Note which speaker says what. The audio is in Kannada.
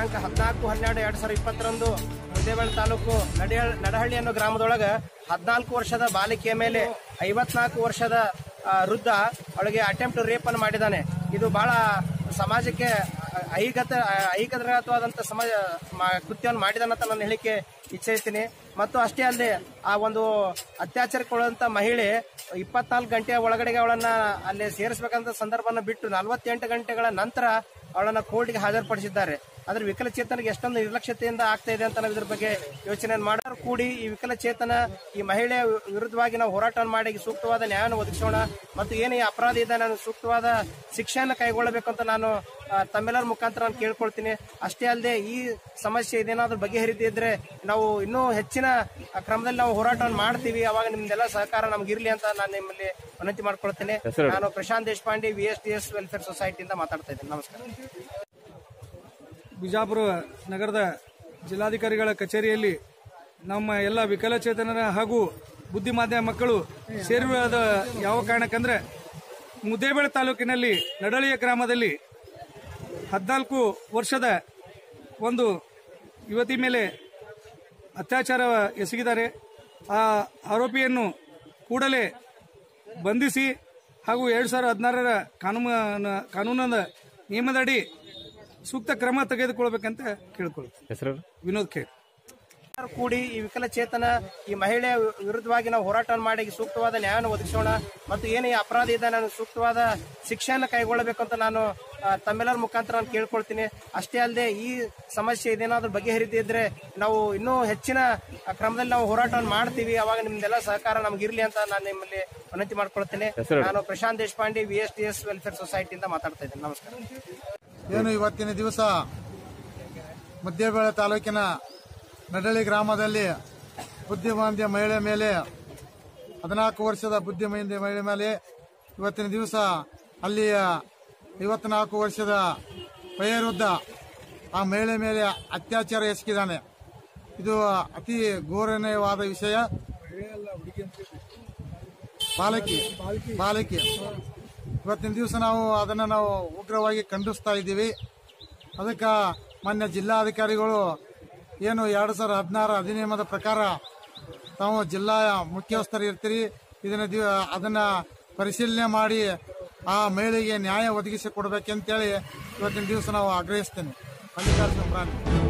Speaker 1: ದಿನಾಂಕ ಹದಿನಾಲ್ಕು ಹನ್ನೆರಡು ಎರಡ್ ಸಾವಿರದ ಇಪ್ಪತ್ತರಂದು ಮುದ್ದೇಬೇಳೆ ತಾಲೂಕು ನಡಿಯ ನಡಹಳ್ಳಿ ಅನ್ನೋ ಗ್ರಾಮದೊಳಗ ಹದಿನಾಲ್ಕು ವರ್ಷದ ಬಾಲಿಕೆಯ ಮೇಲೆ ಐವತ್ನಾಲ್ಕು ವರ್ಷದ ಆ, ವೃದ್ಧ ಅವಳಿಗೆ ಅಟೆಂಪ್ಟ್ ರೇಪ್ ಅನ್ನು ಮಾಡಿದ್ದಾನೆ ಇದು ಬಹಳ ಸಮಾಜಕ್ಕೆ ಐಗತ ಐಗತವಾದಂತ ಸಮಾಜ ಮ- ಕೃತ್ಯವನ್ನು ಮಾಡಿದಾನಂತ ನಾನು ಹೇಳಿಕೆ ಇಚ್ಛಿಸ್ತೀನಿ ಮತ್ತು ಅಷ್ಟೇ ಅಲ್ಲದೆ ಆ ಒಂದು ಅತ್ಯಾಚಾರಕ್ಕೊಳಂತ ಮಹಿಳೆ ಇಪ್ಪತ್ನಾಲ್ಕು ಗಂಟೆಯ ಒಳಗಡೆಗೆ ಅವಳನ್ನ ಅಲ್ಲಿ ಸೇರಿಸಬೇಕಂತ ಸಂದರ್ಭನ ಬಿಟ್ಟು ನಲವತ್ತೆಂಟು ಗಂಟೆಗಳ ನಂತರ ಅವಳನ್ನ ಕೋರ್ಟ್ಗೆ ಹಾಜರುಪಡಿಸಿದ್ದಾರೆ ಆದ್ರೆ ವಿಕಲಚೇತನಿಗೆ ಎಷ್ಟೊಂದು ನಿರ್ಲಕ್ಷ್ಯತೆಯಿಂದ ಆಗ್ತಾ ಇದೆ ಅಂತ ನಾವು ಇದ್ರ ಬಗ್ಗೆ ಯೋಚನೆ ಮಾಡೋರು ಕೂಡಿ ಈ ವಿಕಲಚೇತನ ಈ ಮಹಿಳೆಯ ವಿರುದ್ಧವಾಗಿ ನಾವು ಹೋರಾಟ ಮಾಡಿ ಸೂಕ್ತವಾದ ನ್ಯಾಯವನ್ನು ಒದಗಿಸೋಣ ಮತ್ತು ಏನು ಈ ಅಪರಾಧ ಇದೆ ನಾನು ಸೂಕ್ತವಾದ ಶಿಕ್ಷೆಯನ್ನು ಕೈಗೊಳ್ಳಬೇಕು ಅಂತ ನಾನು ಆ, ತಮ್ಮೆಲ್ಲರ ಮುಖಾಂತರ ನಾನು ಕೇಳ್ಕೊಳ್ತೀನಿ ಅಷ್ಟೇ ಅಲ್ಲದೆ ಈ ಸಮಸ್ಯೆ ಇದೇನಾದ್ರೂ ಬಗೆಹರಿದಿದ್ರೆ ನಾವು ಇನ್ನೂ ಹೆಚ್ಚಿನ ಆ, ಕ್ರಮದಲ್ಲಿ ನಾವು ಹೋರಾಟವನ್ನು ಮಾಡ್ತೀವಿ ಅವಾಗ ನಿಮ್ದೆಲ್ಲ ಸಹಕಾರ ನಮ್ಗೆ ಇರ್ಲಿ ಅಂತ ನಾನು ನಿಮ್ಮಲ್ಲಿ ವಿನಂತಿ ಮಾಡ್ಕೊಳ್ತೇನೆ ನಾನು Prashant Deshpande V S T S welfare ಸೊಸೈಟಿಯಿಂದ ಮಾತಾಡ್ತಾ ಇದ್ದೀನಿ ನಮಸ್ಕಾರ
Speaker 2: ಬಿಜಾಪುರ ನಗರದ ಜಿಲ್ಲಾಧಿಕಾರಿಗಳ ಕಚೇರಿಯಲ್ಲಿ ನಮ್ಮ ಎಲ್ಲ ವಿಕಲಚೇತನರ ಹಾಗೂ ಬುದ್ಧಿಮಾಂದ್ಯ ಮಕ್ಕಳು ಸೇರಿರುವುದ ಯಾವ ಕಾರಣಕ್ಕಂದ್ರೆ ಮುದ್ದೇಬೇಳೆ ತಾಲೂಕಿನಲ್ಲಿ ನಡಳಿಯ ಗ್ರಾಮದಲ್ಲಿ ಹದಿನಾಲ್ಕು ವರ್ಷದ ಒಂದು ಯುವತಿ ಮೇಲೆ ಅತ್ಯಾಚಾರ ಎಸಗಿದ್ದಾರೆ ಆ ಆರೋಪಿಯನ್ನು ಕೂಡಲೇ ಬಂಧಿಸಿ ಹಾಗೂ ಎರಡು ಸಾವಿರದ ಹದಿನಾರರ ಕಾನೂನು ಕಾನೂನಿನ ನಿಯಮದಡಿ ಸೂಕ್ತ ಕ್ರಮ ತೆಗೆದುಕೊಳ್ಬೇಕಂತ ಕೇಳ್ಕೊಳ್ತೀವಿ
Speaker 3: ಹೆಸರು
Speaker 2: ವಿನೋದ್ ಖೇರ್
Speaker 1: ಎಲ್ಲರೂ ಕೂಡಿ ಈ ವಿಕಲಚೇತನ ಈ ಮಹಿಳೆಯ ವಿರುದ್ಧವಾಗಿ ನಾವು ಹೋರಾಟ ಮಾಡಿ ಸೂಕ್ತವಾದ ನ್ಯಾಯವನ್ನು ಒದಗಿಸೋಣ ಮತ್ತು ಏನು ಈ ಅಪರಾಧ ಇದೆ ನಾನು ಸೂಕ್ತವಾದ ಶಿಕ್ಷೆಯನ್ನು ಕೈಗೊಳ್ಳಬೇಕು ಅಂತ ನಾನು ಆ, ತಮ್ಮೆಲ್ಲರ ಮುಖಾಂತರ ನಾನು ಕೇಳ್ಕೊಳ್ತೀನಿ ಅಷ್ಟೇ ಅಲ್ಲದೆ ಈ ಸಮಸ್ಯೆ ಇದೇನಾದ್ರೂ ಬಗೆಹರಿದಿದ್ರೆ ನಾವು ಇನ್ನೂ ಹೆಚ್ಚಿನ ಆ, ಕ್ರಮದಲ್ಲಿ ನಾವು ಹೋರಾಟವನ್ನು ಮಾಡ್ತೀವಿ ಅವಾಗ ನಿಮ್ದೆಲ್ಲ ಸಹಕಾರ ನಮ್ಗೆ ಇರ್ಲಿ ಅಂತ ನಾನು ನಿಮ್ಮಲ್ಲಿ ವಿನಂತಿ ಮಾಡ್ಕೊಳ್ತೇನೆ
Speaker 3: ಹೆಸರು?
Speaker 1: ನಾನು Prashant Deshpande V S T S welfare ಸೊಸೈಟಿಯಿಂದ ಮಾತಾಡ್ತಾ ಇದ್ದೀನಿ ನಮಸ್ಕಾರ
Speaker 4: ಏನು ಇವತ್ತಿನ ದಿವಸ ಮಧ್ಯಬೇಳೆ ತಾಲೂಕಿನ ನಡಳಿ ಗ್ರಾಮದಲ್ಲಿ ಬುದ್ಧಿಮಾಂದ್ಯ ಮಹಿಳೆ ಮೇಲೆ ಹದಿನಾಲ್ಕು ವರ್ಷದ ಬುದ್ಧಿಮಾಂದ್ಯ ಮಹಿಳೆ ಮೇಲೆ ಇವತ್ತಿನ ದಿವಸ ಅಲ್ಲಿಯ ಐವತ್ನಾಲ್ಕು ವರ್ಷದ ವಯೋವೃದ್ಧ ಆ ಮಹಿಳೆ ಮೇಲೆ ಅತ್ಯಾಚಾರ ಎಸಗಿದ್ದಾನೆ ಇದು ಅತಿ ಘೋರನೀಯವಾದ ವಿಷಯ ಬಾಲಕಿ ಬಾಲಕಿ ಇವತ್ತಿನ ದಿವಸ ನಾವು ಅದನ್ನ ನಾವು ಉಗ್ರವಾಗಿ ಖಂಡಿಸ್ತಾ ಇದ್ದೀವಿ ಅದಕ್ಕೆ ಮಾನ್ಯ ಜಿಲ್ಲಾಧಿಕಾರಿಗಳು ಏನು ಎರಡು ಸಾವಿರದ ಹದಿನಾರು ಅಧಿನಿಯಮದ ಪ್ರಕಾರ ತಾವು ಜಿಲ್ಲಾ ಮುಖ್ಯಸ್ಥರು ಇರ್ತೀರಿ ಇದನ್ನ ದಿವ ಅದನ್ನ ಪರಿಶೀಲನೆ ಮಾಡಿ ಆ ಮಹಿಳೆಗೆ ನ್ಯಾಯ ಒದಗಿಸಿ ಕೊಡ್ಬೇಕಂತೇಳಿ ಇವತ್ತಿನ ದಿವಸ ನಾವು ಆಗ್ರಹಿಸ್ತೇನೆ ಮಲ್ಲಿಕಾರ್ಜುನ ಪ್ರಾಣಿ